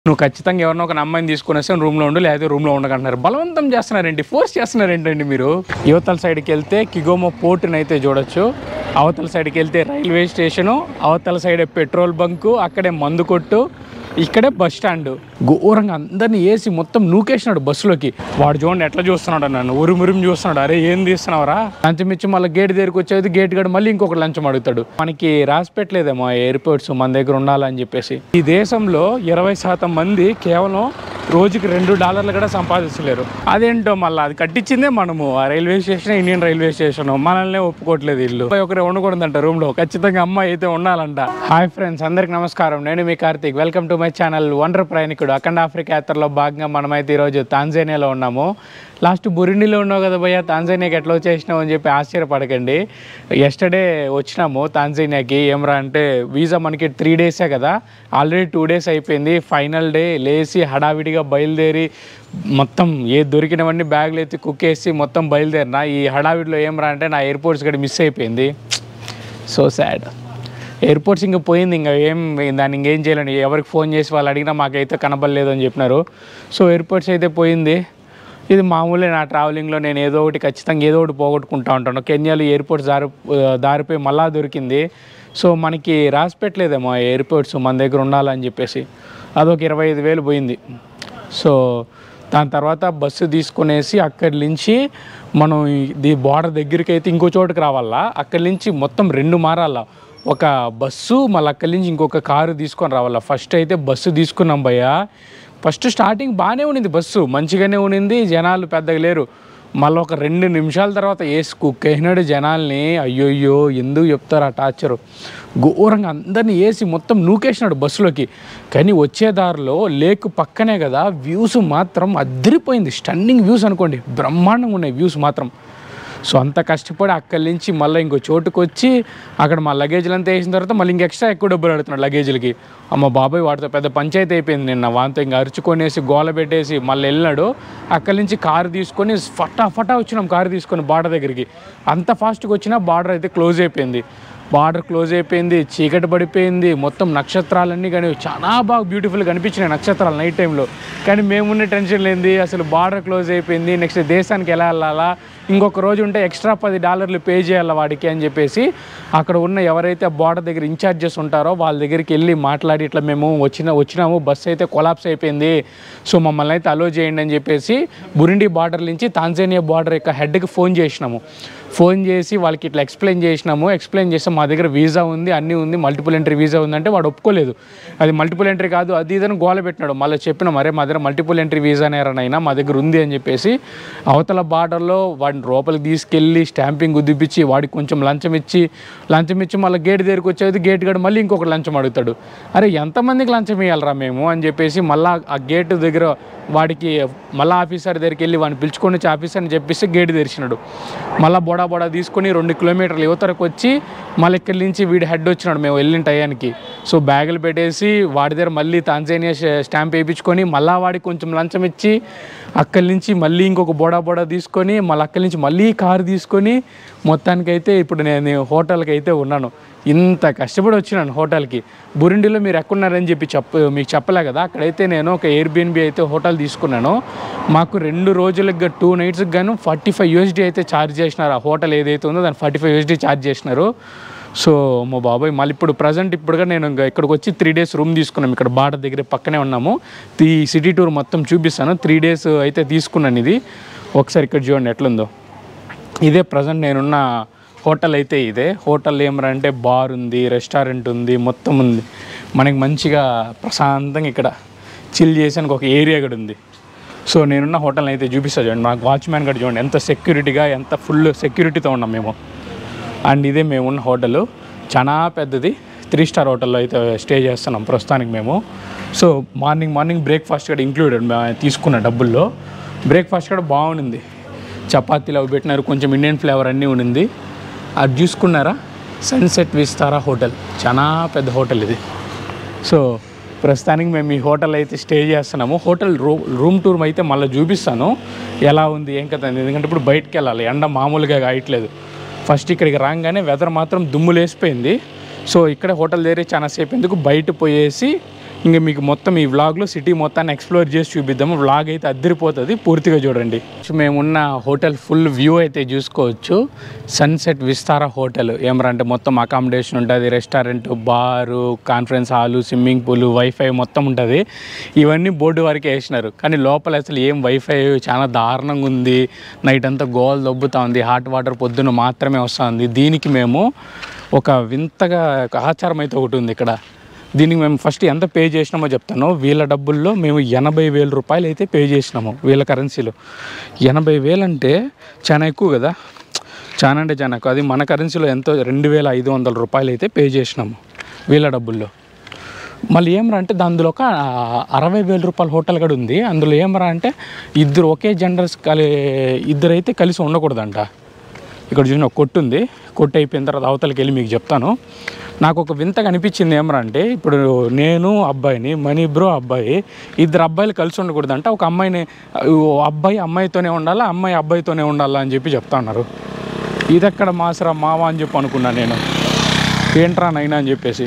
నువ్వు ఖచ్చితంగా ఎవరినో ఒక అమ్మాయిని తీసుకుని వస్తే రూమ్లో ఉండు లేదా రూమ్లో ఉండకంటున్నారు బలవంతం చేస్తున్నారేంటి ఫోర్స్ చేస్తున్నారేంటండి మీరు యువతల సైడ్కి వెళ్తే కిగోమో పోర్టుని అయితే చూడొచ్చు అవతల సైడ్కి వెళ్తే రైల్వే స్టేషను అవతల సైడ్ పెట్రోల్ బంకు అక్కడే మందు కొట్టు ఇక్కడే బస్ స్టాండ్ ఘోరంగా అందరిని వేసి మొత్తం నూకేసినాడు బస్సులోకి వాడు చూడండి ఎట్లా చూస్తున్నాడు నన్ను ఉరుమురుం చూస్తున్నాడు అరే ఏం తీస్తున్నావురా లంచం ఇచ్చి మళ్ళీ గేట్ దగ్గరికి వచ్చేది గేట్ గడు మళ్ళీ ఇంకొక లంచం అడుగుతాడు మనకి రాసి పెట్టలేదేమో ఎయిర్పోర్ట్స్ మన దగ్గర ఉండాలని చెప్పేసి ఈ దేశంలో ఇరవై శాతం మంది కేవలం రోజుకి రెండు డాలర్లు కూడా సంపాదించలేరు అదేంటో మళ్ళీ అది కట్టించిందే మనము ఆ railway station Indian railway station మనల్ని ఒప్పుకోవట్లేదు ఇల్లు ఒకరే ఉండకూడదంట రూమ్ లో ఖచ్చితంగా అమ్మాయి అయితే ఉండాలంట హాయ్ ఫ్రెండ్స్ అందరికి నమస్కారం నేను మీ Karthik welcome to my channel wonder ప్రయాణికుడు అఖండ ఆఫ్రికా యాత్రలో భాగంగా మనమైతే ఈరోజు తాంజానియాలో ఉన్నాము లాస్ట్ బురిండిలో ఉన్నావు కదా భయ్య తాంజానియాకి ఎట్లా వచ్చేసినావు అని చెప్పి ఆశ్చర్యపడకండి ఎస్టర్డే వచ్చినాము తాంజానియాకి ఏమరా అంటే వీసా మనకి త్రీ డేసే కదా ఆల్రెడీ టూ డేస్ అయిపోయింది ఫైనల్ డే లేచి హడావిడిగా బయలుదేరి మొత్తం ఏ దొరికినవన్నీ బ్యాగులు ఎత్తి కుక్కేసి మొత్తం బయలుదేరిన ఈ హడావిడిలో ఏమరా అంటే నా ఎయిర్పోర్ట్స్ కూడా మిస్ అయిపోయింది సో సాడ్ ఎయిర్పోర్ట్స్ ఇంకా పోయింది ఇంకా ఏం దాన్ని ఇంకేం చేయలేండి ఎవరికి ఫోన్ చేసి వాళ్ళు అడిగినా మాకైతే కనబడలేదు అని చెప్పినారు సో ఎయిర్పోర్ట్స్ అయితే పోయింది ఇది మామూలే నా ట్రావెలింగ్లో నేను ఏదో ఒకటి ఖచ్చితంగా ఏదో ఒకటి పోగొట్టుకుంటా ఉంటాను కెన్యాలో ఎయిర్పోర్ట్స్ దారి దారిపోయి మళ్ళా దొరికింది సో మనకి రాసి పెట్టలేదేమో ఎయిర్పోర్ట్స్ మన దగ్గర ఉండాలని చెప్పేసి అదొక ఇరవై ఐదు వేలు పోయింది సో దాని తర్వాత బస్సు తీసుకునేసి అక్కడి నుంచి మనం ఇది బార్డర్ దగ్గరికి అయితే ఇంకో చోటుకి రావాలా అక్కడి నుంచి మొత్తం రెండు మారాలా ఒక బస్సు మళ్ళీ అక్కడి నుంచి ఇంకొక కారు తీసుకొని రావాలా ఫస్ట్ అయితే బస్సు తీసుకున్నాం భయ్యా ఫస్ట్ స్టార్టింగ్ బాగానే ఉండింది బస్సు మంచిగానే ఉండింది జనాలు పెద్దగా లేరు మళ్ళీ ఒక రెండు నిమిషాల తర్వాత వేసి కుక్కేసినాడు జనాల్ని అయ్యోయ్యో ఎందుకు చెప్తారు ఆ టార్చరు ఘోరంగా అందరిని వేసి మొత్తం నూకేసినాడు బస్సులోకి కానీ వచ్చే దారిలో లేక్ పక్కనే కదా వ్యూస్ మాత్రం అద్దరిపోయింది స్టన్నింగ్ వ్యూస్ అనుకోండి బ్రహ్మాండంగా ఉన్నాయి వ్యూస్ మాత్రం సో అంత కష్టపడి అక్కడి నుంచి మళ్ళీ ఇంకో చోటుకు వచ్చి అక్కడ మా లగేజ్లు అంతా వేసిన తర్వాత మళ్ళీ ఇంక ఎక్స్ట్రా ఎక్కువ డబ్బులు అడుగుతున్నాడు లగేజ్లకి అమ్మ బాబాయ్ వాటితో పెద్ద పంచాయతీ అయిపోయింది నిన్న వాంతో ఇంకా అరుచుకొనేసి గోల పెట్టేసి మళ్ళీ వెళ్ళినాడు అక్కడి నుంచి కారు తీసుకొని ఫటా ఫటా వచ్చినాం కారు తీసుకొని బార్డర్ దగ్గరికి అంత ఫాస్ట్గా వచ్చినా బార్డర్ అయితే క్లోజ్ అయిపోయింది బార్డర్ క్లోజ్ అయిపోయింది చీకటి పడిపోయింది మొత్తం నక్షత్రాలన్నీ కానీ చాలా బాగా బ్యూటిఫుల్గా కనిపించినాయి నక్షత్రాలు నైట్ టైంలో కానీ మేమున్న టెన్షన్ లేనిది అసలు బార్డర్ క్లోజ్ అయిపోయింది నెక్స్ట్ దేశానికి ఎలా వెళ్ళాలా ఇంకొక రోజు ఉంటే ఎక్స్ట్రా పది డాలర్లు పే చేయాలి వాడికి అని చెప్పేసి అక్కడ ఉన్న ఎవరైతే బార్డర్ దగ్గర ఇన్ఛార్జెస్ ఉంటారో వాళ్ళ దగ్గరికి వెళ్ళి మాట్లాడి ఇట్లా మేము వచ్చిన వచ్చినాము బస్సు అయితే కొలాప్స్ అయిపోయింది సో మమ్మల్ని అయితే అలో చేయండి అని చెప్పేసి బురిండి బార్డర్ నుంచి తాంజానియా బార్డర్ యొక్క హెడ్కి ఫోన్ చేసినాము ఫోన్ చేసి వాళ్ళకి ఇట్లా ఎక్స్ప్లెయిన్ చేసినాము ఎక్స్ప్లెయిన్ చేస్తాం మా దగ్గర వీసా ఉంది అన్నీ ఉంది మల్టిపుల్ ఎంట్రీ వీసా ఉందంటే వాడు ఒప్పుకోలేదు అది మల్టిపుల్ ఎంట్రీ కాదు అది ఇదని గోల పెట్టినాడు మళ్ళీ చెప్పిన మరే మా దగ్గర మల్టిపుల్ ఎంట్రీ వీసా నేరనైనా మా దగ్గర ఉంది అని చెప్పేసి అవతల బార్డర్లో వాడిని లోపలికి తీసుకెళ్ళి స్టాంపింగ్ ఉద్దిపించి వాడికి కొంచెం లంచం ఇచ్చి లంచం ఇచ్చి మళ్ళీ గేట్ దగ్గరికి వచ్చేది గేట్ గడు మళ్ళీ ఇంకొక లంచం అడుగుతాడు అరే ఎంతమందికి లంచం ఇవ్వాలరా మేము అని చెప్పేసి మళ్ళీ ఆ గేట్ దగ్గర వాడికి మళ్ళీ ఆఫీసర్ దగ్గరికి వెళ్ళి వాడిని పిలుచుకొని వచ్చి ఆఫీసర్ని చెప్పేసి గేట్ తెరిచినాడు మళ్ళీ బొడా బొడా తీసుకొని రెండు కిలోమీటర్లు యువతరకు వచ్చి మళ్ళీ ఇక్కడి నుంచి వీడి హెడ్ వచ్చినాడు మేము వెళ్ళిన టయానికి సో బ్యాగులు పెట్టేసి వాడి దగ్గర మళ్ళీ తాంజానియా స్టాంప్ వేయించుకొని మళ్ళీ వాడికి కొంచెం లంచం ఇచ్చి అక్కడి నుంచి మళ్ళీ ఇంకొక బోడా బోడా తీసుకొని మళ్ళీ అక్కడి నుంచి మళ్ళీ కారు తీసుకొని మొత్తానికైతే ఇప్పుడు నేను హోటల్కి అయితే ఉన్నాను ఇంత కష్టపడి వచ్చినాను హోటల్కి బురిండిలో మీరు ఎక్కడున్నారని చెప్పి చెప్ప మీకు చెప్పలే కదా అక్కడైతే నేను ఒక ఎయిర్బిఎన్బి అయితే హోటల్ తీసుకున్నాను మాకు రెండు రోజులకు టూ నైట్స్కి గాను ఫార్టీ ఫైవ్ యూఎస్డీ అయితే ఛార్జ్ చేసినారు ఆ హోటల్ ఏదైతే ఉందో దాన్ని ఫార్టీ ఫైవ్ యూఎస్డీ ఛార్జ్ చేసినారు సో మా బాబాయ్ మళ్ళీ ఇప్పుడు ప్రజెంట్ ఇప్పుడుగా నేను ఇంకా ఇక్కడికి వచ్చి త్రీ డేస్ రూమ్ తీసుకున్నాం ఇక్కడ బార్డర్ దగ్గర పక్కనే ఉన్నాము ఈ సిటీ టూర్ మొత్తం చూపిస్తాను త్రీ డేస్ అయితే తీసుకున్నాను ఇది ఒకసారి ఇక్కడ చూడండి ఎట్లుందో ఇదే ప్రజెంట్ నేనున్న హోటల్ అయితే ఇదే హోటల్ ఏమరా అంటే బార్ ఉంది రెస్టారెంట్ ఉంది మొత్తం ఉంది మనకి మంచిగా ప్రశాంతంగా ఇక్కడ చిల్ చేసానికి ఒక ఏరియా కూడా ఉంది సో నేనున్న హోటల్ అయితే చూపిస్తా చూడండి నాకు వాచ్మ్యాన్ కూడా చూడండి ఎంత సెక్యూరిటీగా ఎంత ఫుల్ సెక్యూరిటీతో ఉన్నాం మేము అండ్ ఇదే మేము ఉన్న హోటల్ చాలా పెద్దది త్రీ స్టార్ హోటల్లో అయితే స్టే చేస్తున్నాం ప్రస్తుతానికి మేము సో మార్నింగ్ మార్నింగ్ బ్రేక్ఫాస్ట్ కూడా ఇంక్లూడెడ్ తీసుకున్న డబ్బుల్లో బ్రేక్ఫాస్ట్ కూడా బాగుంది చపాతీలు అవి పెట్టినారు కొంచెం ఇండియన్ ఫ్లేవర్ అన్నీ ఉండింది అది చూసుకున్నారా సన్సెట్ విస్తారా హోటల్ చాలా పెద్ద హోటల్ ఇది సో ప్రస్తుతానికి మేము ఈ హోటల్ అయితే స్టే చేస్తున్నాము హోటల్ రూ రూమ్ టూర్ అయితే మళ్ళీ చూపిస్తాను ఎలా ఉంది ఏం కథ అని. ఎందుకంటే ఇప్పుడు బయటికి వెళ్ళాలి ఎండ మామూలుగా కాయట్లేదు ఫస్ట్ ఇక్కడికి రాగానే వెదర్ మాత్రం దుమ్ము లేసిపోయింది సో ఇక్కడ హోటల్ దగ్గర చాలా సేపు ఎందుకు బయట పోయేసి ఇంకా మీకు మొత్తం ఈ వ్లాగ్లో సిటీ మొత్తాన్ని ఎక్స్ప్లోర్ చేసి చూపిద్దాము వ్లాగ్ అయితే అద్దరిపోతుంది పూర్తిగా చూడండి సో మేమున్న హోటల్ ఫుల్ వ్యూ అయితే చూసుకోవచ్చు సన్సెట్ విస్తారా హోటల్ ఏమరా అంటే మొత్తం అకామిడేషన్ ఉంటుంది restaurant bar conference hall swimming pool wifi మొత్తం ఉంటుంది ఇవన్నీ బోర్డు వరకే వేసినారు కానీ లోపల అసలు ఏం వైఫై చాలా దారుణంగా ఉంది నైట్ అంతా గోల్ దొబ్బుతా ఉంది హాట్ వాటర్ పొద్దున మాత్రమే వస్తుంది దీనికి మేము ఒక వింతగా ఒక ఆచారం అయితే ఒకటి ఉంది ఇక్కడ దీనికి మేము ఫస్ట్ ఎంత పే చేసినామో చెప్తాను వీళ్ళ డబ్బుల్లో మేము ఎనభై వేల రూపాయలు అయితే పే చేసినాము వీళ్ళ కరెన్సీలో ఎనభై వేలు అంటే చాలా ఎక్కువ కదా చాలా అంటే చాలా ఎక్కువ అది మన కరెన్సీలో ఎంతో రెండు వేల ఐదు వందల రూపాయలు అయితే పే చేసినాము వీళ్ళ డబ్బుల్లో మళ్ళీ ఏమరా అంటే అందులో ఒక అరవై వేల రూపాయల హోటల్ కూడా ఉంది అందులో ఏమరా అంటే ఇద్దరు ఒకే జెండర్స్ కలి ఇద్దరు అయితే కలిసి ఉండకూడదంట ఇక్కడ చూసిన ఒక కొట్టు ఉంది కొట్టు అయిపోయిన తర్వాత అవతలకి వెళ్ళి మీకు చెప్తాను నాకు ఒక వింతగా అనిపించింది ఏమరా అంటే ఇప్పుడు నేను అబ్బాయిని మనీ బ్రో అబ్బాయి ఇద్దరు అబ్బాయిలు కలిసి ఉండకూడదంట ఒక అమ్మాయిని ఓ అబ్బాయి అమ్మాయితోనే ఉండాలా అమ్మాయి అబ్బాయితోనే ఉండాలా అని చెప్పి చెప్తా ఉన్నారు ఇది ఎక్కడ మాసరా మావా అని చెప్పి అనుకున్నాను నేను ఏంట్రా నైనా అని చెప్పేసి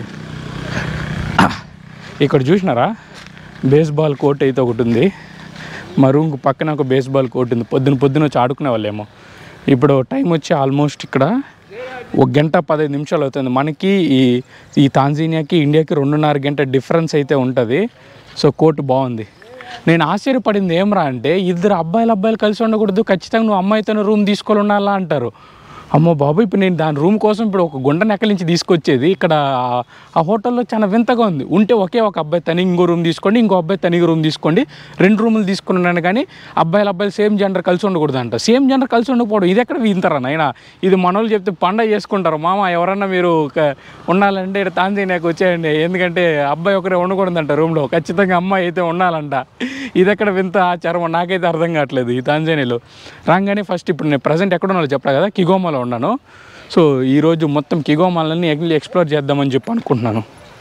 ఇక్కడ చూసినారా బేస్బాల్ కోర్ట్ అయితే ఒకటి ఉంది మా రూమ్కి పక్కన ఒక బేస్బాల్ కోర్ట్ ఉంది పొద్దున పొద్దున వచ్చి ఆడుకునే వాళ్ళేమో ఇప్పుడు టైం వచ్చి ఆల్మోస్ట్ ఇక్కడ ఒక గంట పదహైదు నిమిషాలు అవుతుంది మనకి ఈ ఈ తాంజీనియాకి ఇండియాకి రెండున్నర గంట డిఫరెన్స్ అయితే ఉంటుంది సో కోర్టు బాగుంది నేను ఆశ్చర్యపడింది ఏమరా అంటే ఇద్దరు అబ్బాయిలు అబ్బాయిలు కలిసి ఉండకూడదు ఖచ్చితంగా నువ్వు అమ్మాయితోనే రూమ్ తీసుకొని ఉండాలా అంటారు అమ్మో బాబు ఇప్పుడు నేను దాని రూమ్ కోసం ఇప్పుడు ఒక గుండ నెక్కల నుంచి తీసుకొచ్చేది ఇక్కడ ఆ- ఆ హోటల్లో చాలా వింతగా ఉంది ఉంటే ఒకే ఒక అబ్బాయి తని ఇంకో రూమ్ తీసుకోండి ఇంకో అబ్బాయి తని రూమ్ తీసుకోండి రెండు రూములు తీసుకున్నాను కానీ అబ్బాయిలు అబ్బాయిలు సేమ్ జెండర్ కలిసి ఉండకూడదు అంట సేమ్ జెండర్ కలిసి ఉండకపోవడం ఇది ఎక్కడ వింతరా నాయన ఇది మనోళ్ళు చెప్తే పండగ చేసుకుంటారు మామ ఎవరన్నా మీరు ఒక ఉండాలంటే ఇక్కడ తాంజీనియాకి వచ్చేయండి ఎందుకంటే అబ్బాయి ఒకరే ఉండకూడదంట రూమ్లో ఖచ్చితంగా అమ్మాయి అయితే ఉండాలంట ఇది ఎక్కడ వింత ఆచారం నాకైతే అర్థం కావట్లేదు ఈ తాంజానియాలో రాగానే ఫస్ట్ ఇప్పుడు నేను ప్రజెంట్ ఎక్కడ ఉన్నాలో చెప్పా కదా కిగోమాలో ఉన్నాను సో ఈరోజు మొత్తం కిగోమాలని ఎక్స్ప్లోర్ చేద్దామని చెప్పి అనుకుంటున్నాను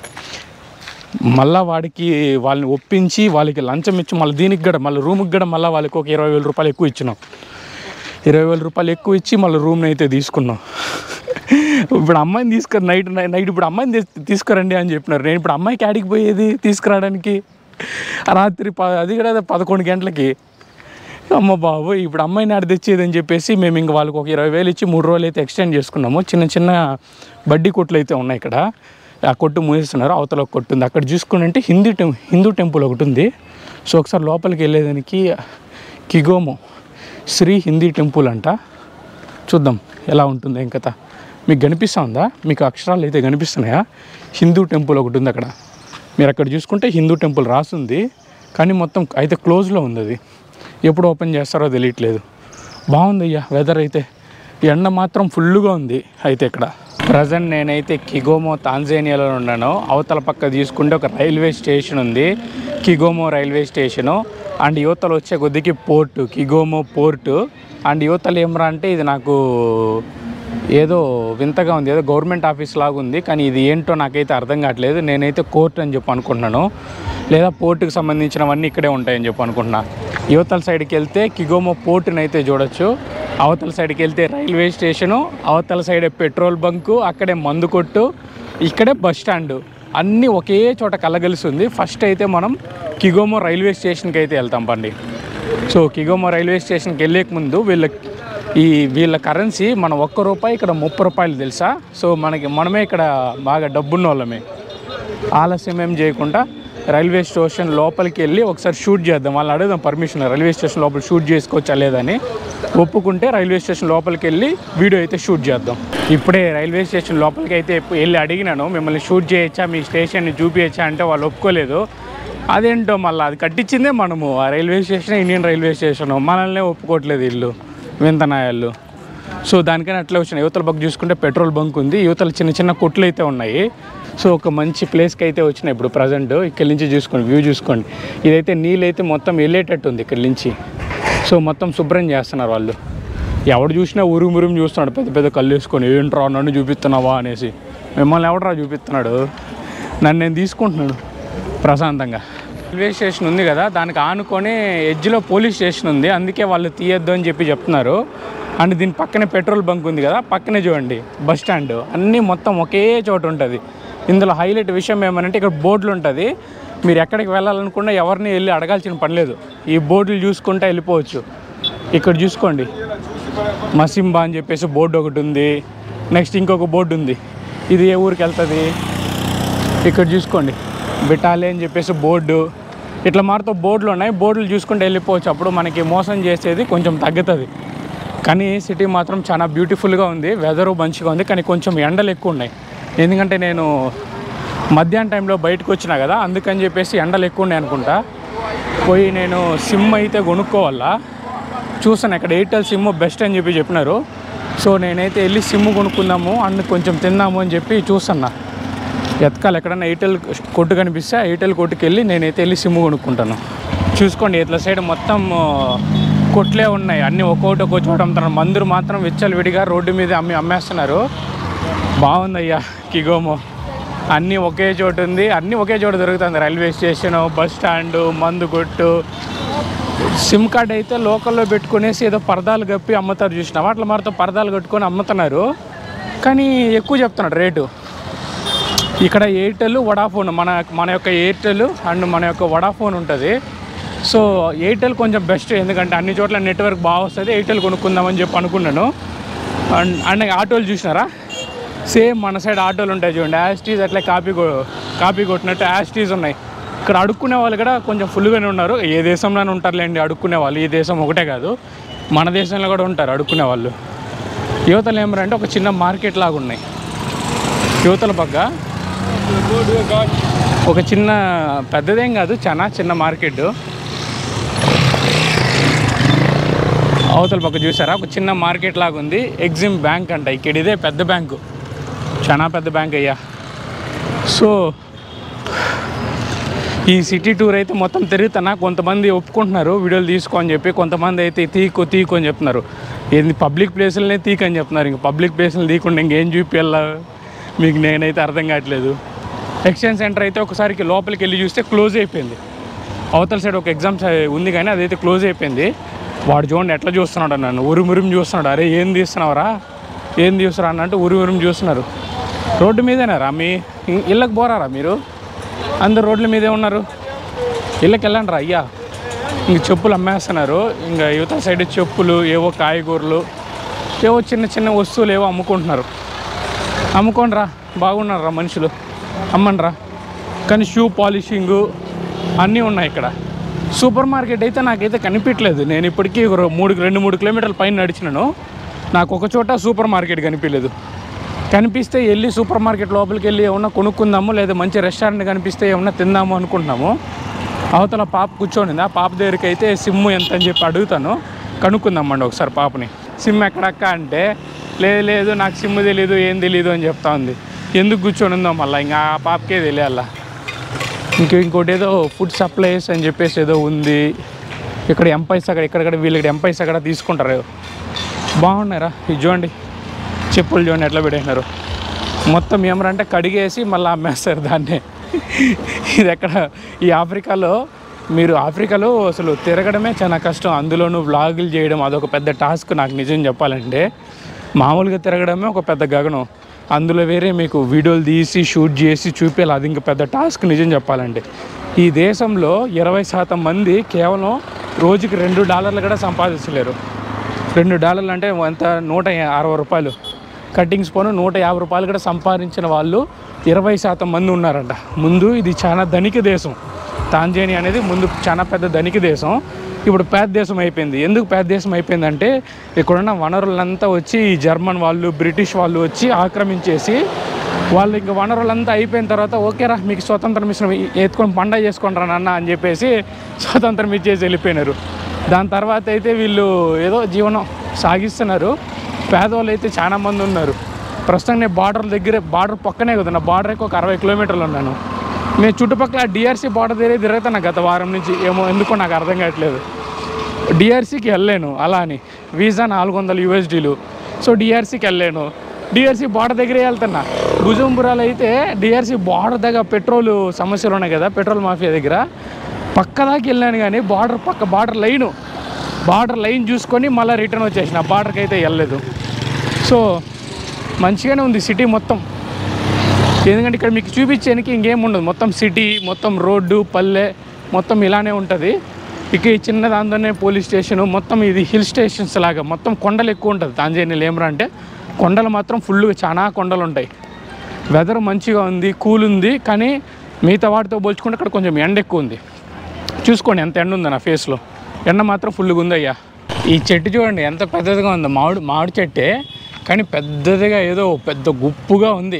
మళ్ళా వాడికి వాళ్ళని ఒప్పించి వాళ్ళకి లంచం ఇచ్చి మళ్ళీ దీనికి కూడా మళ్ళీ రూమ్కి కూడా మళ్ళీ వాళ్ళకి ఒక ఇరవై వేల రూపాయలు ఎక్కువ ఇచ్చినాం ఇరవై వేల రూపాయలు ఎక్కువ ఇచ్చి మళ్ళీ రూమ్ని అయితే తీసుకున్నాం ఇప్పుడు అమ్మాయిని తీసుకుని నైట్ నైట్ ఇప్పుడు అమ్మాయిని తీస్- తీసుకురండి అని చెప్పినారు నేను ఇప్పుడు అమ్మాయికి ఆడికి పోయేది తీసుకురావడానికి రాత్రి ప అది కూడా పదకొండు గంటలకి అమ్మ బాబు ఇప్పుడు అమ్మాయిని ఆడ తెచ్చేది అని చెప్పేసి మేము ఇంక వాళ్ళకి ఒక ఇరవై వేలు ఇచ్చి మూడు రోజులు అయితే ఎక్స్టెండ్ చేసుకున్నాము చిన్న చిన్న బడ్డీ కొట్లు అయితే ఉన్నాయి ఇక్కడ ఆ కొట్టు మూసేస్తున్నారు అవతల ఒక కొట్టు ఉంది అక్కడ చూసుకుంటే హిందూ టెం హిందూ టెంపుల్ ఒకటి ఉంది సో ఒకసారి లోపలికి వెళ్ళేదానికి కిగోమో శ్రీ హిందీ టెంపుల్ అంట చూద్దాం ఎలా ఉంటుంది ఏం కథ మీకు కనిపిస్తా ఉందా మీకు అక్షరాలు అయితే కనిపిస్తున్నాయా హిందూ టెంపుల్ ఒకటి ఉంది అక్కడ మీరు అక్కడ చూసుకుంటే హిందూ టెంపుల్ రాసుంది కానీ మొత్తం అయితే క్లోజ్లో ఉంది అది ఎప్పుడు ఓపెన్ చేస్తారో తెలియట్లేదు బాగుంది అయ్యా వెదర్ అయితే ఎండ మాత్రం ఫుల్గా ఉంది అయితే ఇక్కడ ప్రజెంట్ నేనైతే కిగోమో తాంజానియాలో ఉన్నాను అవతల పక్క తీసుకుంటే ఒక రైల్వే స్టేషన్ ఉంది కిగోమో రైల్వే స్టేషను అండ్ యువతలు వచ్చే కొద్దికి పోర్టు కిగోమో పోర్టు అండ్ యువతలు ఏమరా అంటే ఇది నాకు ఏదో వింతగా ఉంది ఏదో గవర్నమెంట్ ఆఫీస్ లాగా ఉంది కానీ ఇది ఏంటో నాకైతే అర్థం కావట్లేదు నేనైతే కోర్టు అని చెప్పి అనుకుంటున్నాను లేదా పోర్టుకి సంబంధించినవన్నీ ఇక్కడే ఉంటాయని చెప్పి అనుకుంటున్నా యువతల సైడ్కి వెళ్తే కిగోమో పోర్టుని అయితే చూడొచ్చు అవతల సైడ్కి వెళ్తే రైల్వే స్టేషను అవతల సైడే పెట్రోల్ బంకు అక్కడే మందు కొట్టు ఇక్కడే బస్ స్టాండ్ అన్నీ ఒకే చోట కలగలిసి ఉంది ఫస్ట్ అయితే మనం కిగోమో రైల్వే స్టేషన్కి అయితే వెళ్తాం పండి సో కిగోమో రైల్వే స్టేషన్కి వెళ్ళేక ముందు వీళ్ళ ఈ వీళ్ళ కరెన్సీ మన ఒక్క రూపాయి ఇక్కడ ముప్పై రూపాయలు తెలుసా సో మనకి మనమే ఇక్కడ బాగా డబ్బున్న వాళ్ళమే ఆలస్యం ఏం చేయకుండా రైల్వే స్టేషన్ లోపలికి వెళ్ళి ఒకసారి షూట్ చేద్దాం వాళ్ళని అడుగుదాం పర్మిషన్ రైల్వే స్టేషన్ లోపల షూట్ చేసుకోవచ్చా లేదని ఒప్పుకుంటే రైల్వే స్టేషన్ లోపలికి వెళ్ళి వీడియో అయితే షూట్ చేద్దాం ఇప్పుడే రైల్వే స్టేషన్ లోపలికి అయితే వెళ్ళి అడిగినాను మిమ్మల్ని షూట్ చేయొచ్చా మీ స్టేషన్ని చూపించచ్చా అంటే వాళ్ళు ఒప్పుకోలేదు అదేంటో మళ్ళీ అది కట్టించిందే మనము ఆ railway station Indian railway station మనల్నే ఒప్పుకోవట్లేదు ఇల్లు వింతనాయాలు సో దానికని అట్లా వచ్చిన యువతల బంక్ చూసుకుంటే పెట్రోల్ బంక్ ఉంది యువతల చిన్న చిన్న కొట్లు అయితే ఉన్నాయి సో ఒక మంచి ప్లేస్కి అయితే వచ్చినాయి ఇప్పుడు ప్రజెంట్ ఇక్కడి నుంచి చూసుకోండి వ్యూ చూసుకోండి ఇదైతే నీళ్ళు అయితే మొత్తం వెళ్ళేటట్టు ఉంది ఇక్కడి నుంచి సో మొత్తం శుభ్రం చేస్తున్నారు వాళ్ళు ఎవడు చూసినా ఉరుము ఉరుము చూస్తున్నాడు పెద్ద పెద్ద కళ్ళు వేసుకొని ఏంట్రా నన్ను చూపిస్తున్నావా అనేసి మిమ్మల్ని ఎవడరా చూపిస్తున్నాడు నన్ను నేను తీసుకుంటున్నాను ప్రశాంతంగా రైల్వే స్టేషన్ ఉంది కదా దానికి ఆనుకొని ఎడ్జ్లో పోలీస్ స్టేషన్ ఉంది అందుకే వాళ్ళు తీయొద్దు అని చెప్పి చెప్తున్నారు అండ్ దీని పక్కనే పెట్రోల్ బంక్ ఉంది కదా పక్కనే చూడండి బస్ స్టాండ్ అన్నీ మొత్తం ఒకే చోట ఉంటుంది ఇందులో హైలైట్ విషయం ఏమనంటే ఇక్కడ బోర్డులు ఉంటుంది మీరు ఎక్కడికి వెళ్ళాలనుకున్నా ఎవరిని వెళ్ళి అడగాల్సిన పని లేదు ఈ బోర్డులు చూసుకుంటా వెళ్ళిపోవచ్చు ఇక్కడ చూసుకోండి మసింబా అని చెప్పేసి బోర్డు ఒకటి ఉంది నెక్స్ట్ ఇంకొక బోర్డు ఉంది ఇది ఏ ఊరికి వెళ్తుంది ఇక్కడ చూసుకోండి బిటాలే అని చెప్పేసి బోర్డు ఇట్లా మారుతో బోర్డులు ఉన్నాయి బోర్డులు చూసుకుంటూ వెళ్ళిపోవచ్చు అప్పుడు మనకి మోసం చేసేది కొంచెం తగ్గుతుంది కానీ సిటీ మాత్రం చాలా బ్యూటిఫుల్గా ఉంది వెదరు మంచిగా ఉంది కానీ కొంచెం ఎండలు ఎక్కువ ఉన్నాయి ఎందుకంటే నేను మధ్యాహ్నం టైంలో బయటకు వచ్చినా కదా అందుకని చెప్పేసి ఎండలు ఎక్కువ ఉన్నాయి అనుకుంటా పోయి నేను సిమ్ అయితే కొనుక్కోవాలా చూసాను ఇక్కడ ఎయిర్టెల్ సిమ్ బెస్ట్ అని చెప్పి చెప్పినారు సో నేనైతే వెళ్ళి సిమ్ కొనుక్కుందాము అండ్ కొంచెం తిందాము అని చెప్పి చూస్తున్నా ఎతకాలి ఎక్కడన్నా ఎయిర్టెల్ కొట్టు కనిపిస్తే ఆ ఎయిర్టెల్ కొట్టుకు వెళ్ళి నేనైతే వెళ్ళి సిమ్ కొనుక్కుంటాను చూసుకోండి ఇట్లా సైడ్ మొత్తం ఆ, కొట్లే ఉన్నాయి అన్నీ ఒక్కొక్కటి ఒక్కో చోట అమ్ముతున్నారు మందులు మాత్రం విచ్చలు విడిగా రోడ్డు మీద అమ్మి అమ్మేస్తున్నారు బాగుందయ్యా కిగోమో అన్నీ ఒకే చోటు ఉంది అన్నీ ఒకే చోట దొరుకుతుంది రైల్వే స్టేషన్ బస్ స్టాండ్ మందు కొట్టు సిమ్ కార్డ్ అయితే లోకల్లో పెట్టుకునేసి ఏదో పరదాలు కప్పి అమ్ముతారు చూసినావా అట్లా మరితో పరదాలు కట్టుకొని అమ్ముతున్నారు కానీ ఎక్కువ చెప్తున్నాడు రేటు ఇక్కడ ఎయిర్టెల్ వడాఫోన్ మన మన యొక్క ఎయిర్టెల్ అండ్ మన యొక్క వడాఫోన్ ఉంటుంది సో ఎయిర్టెల్ కొంచెం బెస్ట్ ఎందుకంటే అన్ని చోట్ల నెట్వర్క్ బాగా వస్తుంది ఎయిర్టెల్ కొనుక్కుందామని చెప్పి అనుకున్నాను అండ్ అండ్ ఆటోలు చూసినారా సేమ్ మన సైడ్ ఆటోలు ఉంటాయి చూడండి యాస్టీస్ అట్లా కాపీ కొ- కాపీ కొట్టినట్టు యాస్టీస్ ఉన్నాయి ఇక్కడ అడుక్కునే వాళ్ళు కూడా కొంచెం ఫుల్గానే ఉన్నారు ఏ దేశంలోనే ఉంటారులేండి అడుక్కునే వాళ్ళు ఈ దేశం ఒకటే కాదు మన దేశంలో కూడా ఉంటారు అడుక్కునే వాళ్ళు యువతలు ఏమరంటే ఒక చిన్న మార్కెట్ లాగా ఉన్నాయి యువతల పక్క ఒక చిన్న పెద్దదేం కాదు చాలా చిన్న మార్కెట్ అవతల పక్క చూసారా ఒక చిన్న మార్కెట్ లాగా ఉంది ఎగ్జిమ్ బ్యాంక్ అంట ఇక్కడ ఇదే పెద్ద బ్యాంకు చాలా పెద్ద బ్యాంక్ అయ్యా సో ఈ సిటీ టూర్ అయితే మొత్తం తిరుగుతున్నా కొంతమంది ఒప్పుకుంటున్నారు వీడియోలు తీసుకో అని చెప్పి కొంతమంది అయితే తీకు తీకు అని చెప్తున్నారు ఏంది పబ్లిక్ ప్లేసులనే తీకు అని చెప్తున్నారు ఇంక పబ్లిక్ ప్లేసులు తీయకుండా ఇంకేం చూపించాలా మీకు నేనైతే అర్థం కావట్లేదు ఎక్స్చేంజ్ సెంటర్ అయితే ఒకసారికి లోపలికి వెళ్ళి చూస్తే క్లోజ్ అయిపోయింది అవతల సైడ్ ఒక ఎగ్జామ్స్ ఉంది కానీ అదైతే క్లోజ్ అయిపోయింది వాడు చూడండి ఎట్లా చూస్తున్నాడు నన్ను ఉరుము ఉరుము చూస్తున్నాడు అరే ఏం తీస్తున్నావురా ఏం తీస్తున్నా అన్నట్టు ఉరి ఉరుము చూస్తున్నారు రోడ్డు మీదేనారా మీ ఇ- ఇళ్ళకి పోరారా మీరు అందరు రోడ్ల మీదే ఉన్నారు ఇళ్ళకి వెళ్ళండి రా అయ్యా ఇంక చెప్పులు అమ్మేస్తున్నారు ఇంకా యువత సైడ్ చెప్పులు ఏవో కాయగూరలు ఏవో చిన్న చిన్న వస్తువులు ఏవో అమ్ముకుంటున్నారు అమ్ముకోండి రా బాగున్నారు రా మనుషులు అమ్మండి రా కానీ షూ పాలిషింగు అన్నీ ఉన్నాయి ఇక్కడ సూపర్ మార్కెట్ అయితే నాకైతే కనిపించలేదు నేను ఇప్పటికీ ఒక రో- మూడు రెండు మూడు కిలోమీటర్ల పైన నడిచినాను నాకు ఒక చోట సూపర్ మార్కెట్ కనిపించలేదు కనిపిస్తే వెళ్ళి సూపర్ మార్కెట్ లోపలికి వెళ్ళి ఏమన్నా కొనుక్కుందాము లేదా మంచి రెస్టారెంట్ కనిపిస్తే ఏమన్నా తిందాము అనుకుంటున్నాము అవతల పాప కూర్చొని ఆ పాప దగ్గరికి అయితే సిమ్ ఎంత అని చెప్పి అడుగుతాను కనుక్కుందామండి ఒకసారి పాపని సిమ్ ఎక్కడక్క అంటే లేదు లేదు నాకు సిమ్ తెలీదు ఏం తెలీదు అని చెప్తా ఉంది ఎందుకు కూర్చొని ఉందో మళ్ళీ ఇంకా ఆ పాపకే తెలియాలా ఇంక ఇంకోటి ఏదో ఫుడ్ సప్లైస్ అని చెప్పేసి ఏదో ఉంది ఇక్కడ ఎంపైస్ అక్కడ ఇక్కడ వీళ్ళకి ఎంపైస్ అక్కడ తీసుకుంటారు బాగున్నారా ఇది చూడండి చెప్పులు చూడండి ఎట్లా పెట్టేసినారు మొత్తం ఏమరంటే కడిగేసి మళ్ళీ అమ్మేస్తారు దాన్ని ఇది ఎక్కడ ఈ ఆఫ్రికాలో మీరు ఆఫ్రికాలో అసలు తిరగడమే చాలా కష్టం అందులోనూ వ్లాగులు చేయడం అదొక పెద్ద టాస్క్ నాకు నిజం చెప్పాలంటే మామూలుగా తిరగడమే ఒక పెద్ద గగనం అందులో వేరే మీకు వీడియోలు తీసి షూట్ చేసి చూపేయాలి అది ఇంకా పెద్ద టాస్క్ నిజం చెప్పాలంటే ఈ దేశంలో ఇరవై శాతం మంది కేవలం రోజుకి రెండు డాలర్లు కూడా సంపాదించలేరు రెండు డాలర్లు అంటే ఎంత నూట అరవై రూపాయలు కటింగ్స్ పోను నూట యాభై రూపాయలు కూడా సంపాదించిన వాళ్ళు ఇరవై శాతం మంది ఉన్నారంట ముందు ఇది చాలా ధనిక దేశం తాంజానియా అనేది ముందు చాలా పెద్ద ధనిక దేశం ఇప్పుడు పేద దేశం అయిపోయింది ఎందుకు పేద దేశం అయిపోయిందంటే ఇక్కడున్న వనరులంతా వచ్చి ఈ జర్మన్ వాళ్ళు బ్రిటిష్ వాళ్ళు వచ్చి ఆక్రమించేసి వాళ్ళు ఇంకా వనరులంతా అయిపోయిన తర్వాత ఓకేరా మీకు స్వతంత్రం ఇచ్చిన ఎత్తుకొని పండగ చేసుకోండి రా నాన్న అని చెప్పేసి స్వతంత్రం ఇచ్చేసి వెళ్ళిపోయినారు దాని తర్వాత అయితే వీళ్ళు ఏదో జీవనం సాగిస్తున్నారు పేదవాళ్ళు అయితే చాలా మంది ఉన్నారు ప్రస్తుతం నేను బార్డర్ దగ్గర బార్డర్ పక్కనే కదా నా బార్డర్కి ఒక అరవై కిలోమీటర్లు ఉన్నాను నేను చుట్టుపక్కల డిఆర్సీ బార్డర్ దగ్గర తిరుగుతాను గత వారం నుంచి ఏమో ఎందుకో నాకు అర్థం కావట్లేదు డిఆర్సీకి వెళ్ళాను అలా అని వీసా నాలుగు వందల యూఎస్డీలు సో డిఆర్సీకి వెళ్ళాను డిఆర్సీ బార్డర్ దగ్గరే వెళ్తున్నా భుజంబురాలు అయితే డిఆర్సీ బార్డర్ దగ్గర పెట్రోల్ సమస్యలు ఉన్నాయి కదా పెట్రోల్ మాఫియా దగ్గర పక్క దాకా వెళ్ళాను కానీ బార్డర్ పక్క బార్డర్ లైను బార్డర్ లైన్ చూసుకొని మళ్ళీ రిటర్న్ వచ్చేసిన బార్డర్కి అయితే వెళ్ళలేదు సో మంచిగానే ఉంది సిటీ మొత్తం ఎందుకంటే ఇక్కడ మీకు చూపించేందుకు ఇంకేం ఉండదు మొత్తం సిటీ మొత్తం రోడ్డు పల్లె మొత్తం ఇలానే ఉంటుంది ఇక ఈ చిన్న దాంతోనే పోలీస్ స్టేషన్ మొత్తం ఇది హిల్ స్టేషన్స్ లాగా మొత్తం కొండలు ఎక్కువ ఉంటుంది తాంజానియాలో ఏమరా అంటే కొండలు మాత్రం ఫుల్గా చాలా కొండలు ఉంటాయి వెదర్ మంచిగా ఉంది కూల్ ఉంది కానీ మిగతా వాటితో పోల్చుకుంటే ఇక్కడ కొంచెం ఎండ ఎక్కువ ఉంది చూసుకోండి ఎంత ఎండ ఉందో నా ఫేస్లో ఎండ మాత్రం ఫుల్గా ఉంది అయ్యా ఈ చెట్టు చూడండి ఎంత పెద్దదిగా ఉందో మామిడి మామిడి చెట్టే కానీ పెద్దదిగా ఏదో పెద్ద గుప్పుగా ఉంది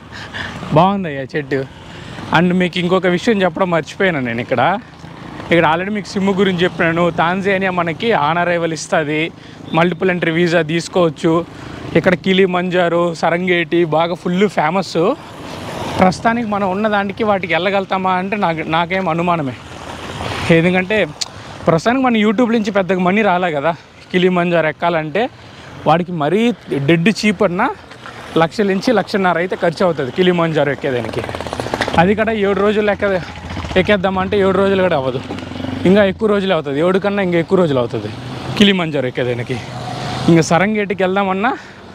బాగుంది అయ్యా చెట్టు అండ్ మీకు ఇంకొక విషయం చెప్పడం మర్చిపోయాను నేను ఇక్కడ ఇక్కడ ఆల్రెడీ మీకు సిమ్ గురించి చెప్పినాను తాంజానియా మనకి ఆన్ అరైవల్ ఇస్తుంది మల్టిపుల్ ఎంట్రీ వీసా తీసుకోవచ్చు ఇక్కడ కిలి మంజారు సరంగేటి బాగా ఫుల్ ఫేమస్ ప్రస్తుతానికి మనం ఉన్న దానికి వాటికి వెళ్ళగలుగుతామా అంటే నాకు నాకేం అనుమానమే ఎందుకంటే ప్రస్తుతానికి మన యూట్యూబ్ నుంచి పెద్దగా మనీ రాలే కదా కిలిమంజారు ఎక్కాలంటే వాడికి మరీ డెడ్ చీప్ అన్నా లక్ష నుంచి లక్షన్నర అయితే ఖర్చు అవుతుంది కిలిమంజారు ఎక్కేదానికి అది కూడా ఏడు రోజులు ఎక్క ఎక్కేద్దామంటే ఏడు రోజులు కూడా అవ్వదు ఇంకా ఎక్కువ రోజులు అవుతుంది ఏడు కన్నా ఇంకా ఎక్కువ రోజులు అవుతుంది కిలిమంజారు ఎక్కేదానికి ఇంకా సరంగేటికి వెళ్దామన్నా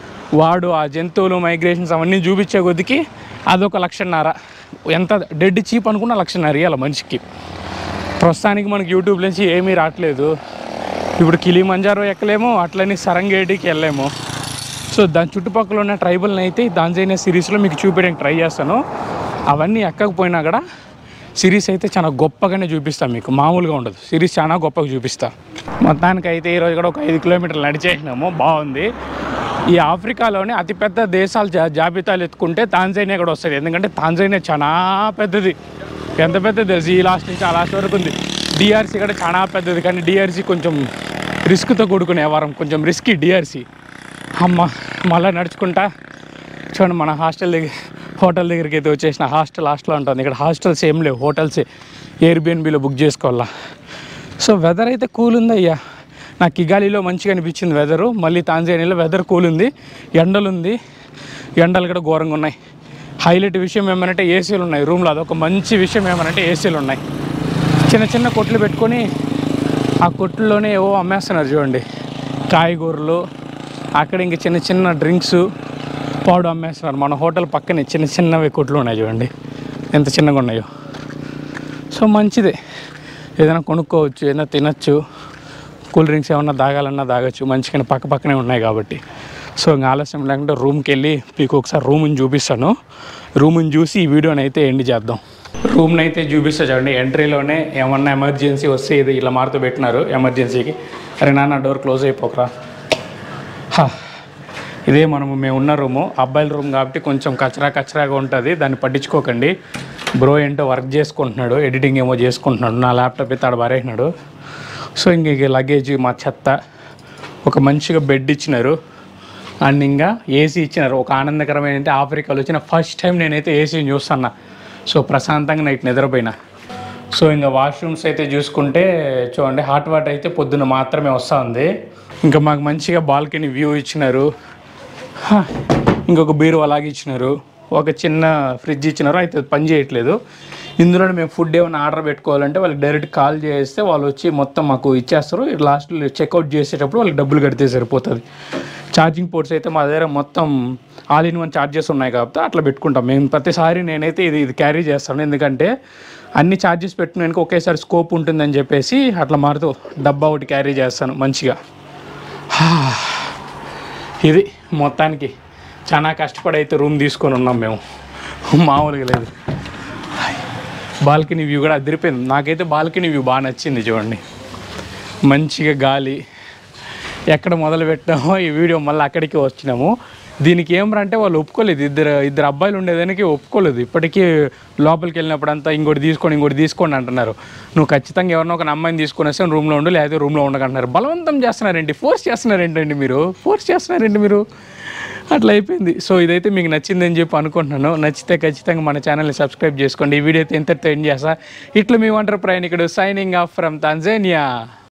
వాడు ఆ జంతువులు మైగ్రేషన్స్ అవన్నీ చూపించే కొద్దికి అదొక లక్షన్నర ఎంత డెడ్ చీప్ అనుకున్న లక్షన్నర ఇవ్వాలి మనిషికి ప్రస్తుతానికి మనకి యూట్యూబ్ నుంచి ఏమీ రావట్లేదు ఇప్పుడు కిలిమంజారో ఎక్కలేము అట్లని సరంగేటికి వెళ్ళలేము సో దాని చుట్టుపక్కల ఉన్న ట్రైబల్ని అయితే దాంజైనా సిరీస్లో మీకు చూపించడానికి ట్రై చేస్తాను అవన్నీ ఎక్కకపోయినా కూడా సిరీస్ అయితే చాలా గొప్పగానే చూపిస్తాను మీకు మామూలుగా ఉండదు సిరీస్ చాలా గొప్పగా చూపిస్తా మొత్తానికి అయితే ఈరోజు కూడా ఒక ఐదు కిలోమీటర్లు నడిచేసినాము బాగుంది ఈ ఆఫ్రికాలోనే అతిపెద్ద దేశాల జా జాబితాలు ఎత్తుకుంటే తాంజానియా కూడా వస్తుంది ఎందుకంటే తాంజానియా చాలా పెద్దది ఎంత పెద్దది తెలుసు ఈ లాస్ట్ నుంచి ఆ లాస్ట్ వరకు ఉంది డిఆర్సీ కూడా చాలా పెద్దది కానీ డిఆర్సీ కొంచెం రిస్క్తో కూడుకునే వారం కొంచెం రిస్కీ డిఆర్సీ అమ్మ మళ్ళీ నడుచుకుంటా చూడండి మన హాస్టల్ దగ్గర హోటల్ దగ్గరికి అయితే వచ్చేసిన హాస్టల్ హాస్టల్ ఉంటుంది ఇక్కడ హాస్టల్స్ ఏం లేవు హోటల్సే ఎయిర్బిఎన్బిలో బుక్ చేసుకోవాలా సో వెదర్ అయితే కూల్ ఉంది అయ్యా నాకు కిగాలిలో మంచిగా అనిపించింది వెదరు మళ్ళీ తాంజానియాలో వెదర్ కూల్ ఉంది ఎండలు ఉంది ఎండలు కూడా ఘోరంగా ఉన్నాయి హైలైట్ విషయం ఏమనంటే ఏసీలు ఉన్నాయి రూమ్లో అదొక మంచి విషయం ఏమనంటే ఏసీలు ఉన్నాయి చిన్న చిన్న కొట్లు పెట్టుకొని ఆ కొట్లలోనే ఏవో అమ్మేస్తున్నారు చూడండి కాయగూరలు అక్కడ ఇంక చిన్న చిన్న డ్రింక్స్ పౌడర్ అమ్మేస్తున్నారు మన హోటల్ పక్కనే చిన్న చిన్నవి కొట్లు ఉన్నాయి చూడండి ఎంత చిన్నగా ఉన్నాయో సో మంచిదే ఏదైనా కొనుక్కోవచ్చు ఏదైనా తినచ్చు కూల్ డ్రింక్స్ ఏమన్నా తాగాలన్నా తాగొచ్చు మంచిగా పక్క పక్కనే ఉన్నాయి కాబట్టి సో ఇంకా ఆలస్యం లేకుండా రూమ్కి వెళ్ళి మీకు ఒకసారి రూమ్ని చూపిస్తాను రూమ్ని చూసి ఈ వీడియోని అయితే ఎండ్ చేద్దాం రూమ్ని అయితే చూపిస్తా చూడండి ఎంట్రీలోనే ఏమన్నా ఎమర్జెన్సీ వస్తే ఇది ఇలా మారుతూ పెట్టినారు ఎమర్జెన్సీకి అరే నాన్న డోర్ క్లోజ్ అయిపోకరా హా. ఇదే మనము మేము ఉన్న రూము అబ్బాయిల రూమ్ కాబట్టి కొంచెం కచరా కచరాగా ఉంటుంది దాన్ని పట్టించుకోకండి బ్రో ఏంటో వర్క్ చేసుకుంటున్నాడు ఎడిటింగ్ ఏమో చేసుకుంటున్నాడు నా ల్యాప్టాప్ అయితే ఆడ పారేసినాడు సో ఇంక ఇక లగేజ్ మా చెత్త ఒక మంచిగా బెడ్ ఇచ్చినారు అండ్ ఇంకా ఏసీ ఇచ్చినారు ఒక ఆనందకరమైన అంటే ఆఫ్రికాలో వచ్చిన ఫస్ట్ టైం నేనైతే ఏసీని చూస్తున్నా సో ప్రశాంతంగా నైట్ నిద్రపోయినా సో ఇంకా వాష్రూమ్స్ అయితే చూసుకుంటే చూడండి హాట్ వాటర్ అయితే పొద్దున్న మాత్రమే వస్తూ ఉంది ఇంకా మాకు మంచిగా బాల్కనీ వ్యూ ఇచ్చినారు హా, ఇంకొక బీరు అలాగే ఇచ్చినారు ఒక చిన్న ఫ్రిడ్జ్ ఇచ్చినారు అయితే అది పని చేయట్లేదు ఇందులో మేము ఫుడ్ ఏమైనా ఆర్డర్ పెట్టుకోవాలంటే వాళ్ళకి డైరెక్ట్ కాల్ చేస్తే వాళ్ళు వచ్చి మొత్తం మాకు ఇచ్చేస్తారు లాస్ట్లో చెక్అవుట్ చేసేటప్పుడు వాళ్ళకి డబ్బులు కడితే సరిపోతుంది ఛార్జింగ్ పోర్ట్స్ అయితే మా దగ్గర మొత్తం ఆల్ ఇన్ వన్ ఛార్జెస్ ఉన్నాయి కాబట్టి అట్లా పెట్టుకుంటాం మేము ప్రతిసారి నేనైతే ఇది ఇది క్యారీ చేస్తాను ఎందుకంటే అన్ని ఛార్జెస్ పెట్టుకునేందుకు ఒకేసారి స్కోప్ ఉంటుందని చెప్పేసి అట్లా మారుతూ డబ్బా ఒకటి క్యారీ చేస్తాను మంచిగా ఇది మొత్తానికి చాలా కష్టపడి అయితే రూమ్ తీసుకొని ఉన్నాం మేము మామూలుగా లేదు బాల్కనీ వ్యూ కూడా అదిరిపోయింది నాకైతే బాల్కనీ వ్యూ బాగా నచ్చింది చూడండి మంచిగా గాలి ఎక్కడ మొదలు పెట్టామో ఈ వీడియో మళ్ళీ అక్కడికి వచ్చినాము దీనికి ఏమరా అంటే వాళ్ళు ఒప్పుకోలేదు ఇద్దరు ఇద్దరు అబ్బాయిలు ఉండేదానికి ఒప్పుకోలేదు ఇప్పటికీ లోపలికి వెళ్ళినప్పుడు అంతా ఇంకోటి తీసుకోండి ఇంకోటి తీసుకోండి అంటున్నారు నువ్వు ఖచ్చితంగా ఎవరినో ఒక అమ్మాయిని తీసుకొని వస్తే రూమ్లో ఉండు లేకపోతే రూమ్లో ఉండకంటున్నారు బలవంతం చేస్తున్నారేంటి ఫోర్స్ చేస్తున్నారేంటండి మీరు ఫోర్స్ చేస్తున్నారేంటి మీరు అట్లా అయిపోయింది సో ఇదైతే మీకు నచ్చిందని చెప్పి అనుకుంటున్నాను నచ్చితే ఖచ్చితంగా మన ఛానల్ని సబ్స్క్రైబ్ చేసుకోండి ఈ వీడియో అయితే ఎంతటితో ఎండ్ చేస్తా ఇట్లా మీ వంటర్ ప్రయాణికుడు సైనింగ్ ఆఫ్ ఫ్రమ్ తాంజానియా